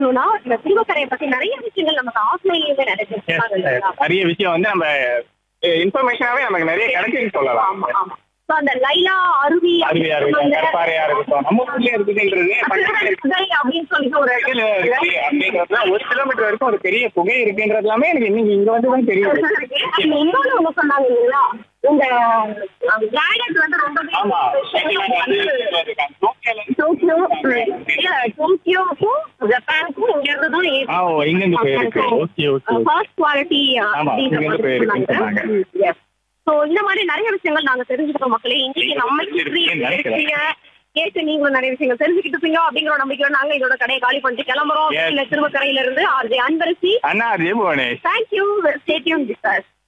சொல்லணும்னா இந்த திருவக்கரையை பத்தி நிறைய விஷயங்கள் நமக்கு ஆஃப்லைன்லயுமே நிறைய Yes, பேசுவாங்க இல்லையா? நிறைய விஷயம் வந்து நம்ம இன்ஃபர்மேஷனாவே நமக்கு நிறைய கிடைக்குன்னு சொல்லலாம் ஆமா ஆமா So, அந்த லைலா அருவி அருவியா இருக்கட்டும் அந்த கற்பாறையா இருக்கட்டும் நம்ம ஊர்லயே இருக்குதுன்றது பக்கத்துல புகை அப்படின்னு சொல்லிட்டு ஒரு கீழே இருக்கு அப்படின்றதுல ஒரு கிலோமீட்டர் வரைக்கும் ஒரு பெரிய புகை இருக்குன்றது எல்லாமே எனக்கு இன்னைக்கு இங்க வந்து தான் தெரியுது அது இன்னொன்னு ஒண்ணு சொன்னாங்க இல்லைங்களா இந்த கிரானைட் வந்து ரொம்ப ஆமா டோக்கியோல இருந்து டோக்கியோ இல்ல டோக்கியோக்கும் ஜப்பானுக்கும் இங்க இருந்து தான் ஆ, ஓ, இங்க இருந்து போயிருக்கு. Okay, okay. ஃபர்ஸ்ட் குவாலிட்டி ஆமா, இங்க இருந்து போயிருக்குன்னு சொன்னாங்க. சோ இந்த மாதிரி நிறைய விஷயங்கள் நாங்க தெரிஞ்சுக்கிறோம் மக்களே இன்னைக்கு நம்ம தெரிஞ்சிருப்பீங்கன்னு நினைக்கிறேன். கேட்டு நீங்களும் நிறைய விஷயங்கள் தெரிஞ்சுக்கிட்டு இருப்பீங்க அப்படிங்கிற ஒரு நம்பிக்கையோட நாங்க இதோட கடையை காலி பண்ணிட்டு கிளம்புறோம் Yes. இல்ல திருவக்கரையில இருந்து ஆர்ஜே அன்பரசி அண்ணா அதே போனேன் தேங்க்யூ ஸ்டேட்யூன் சார்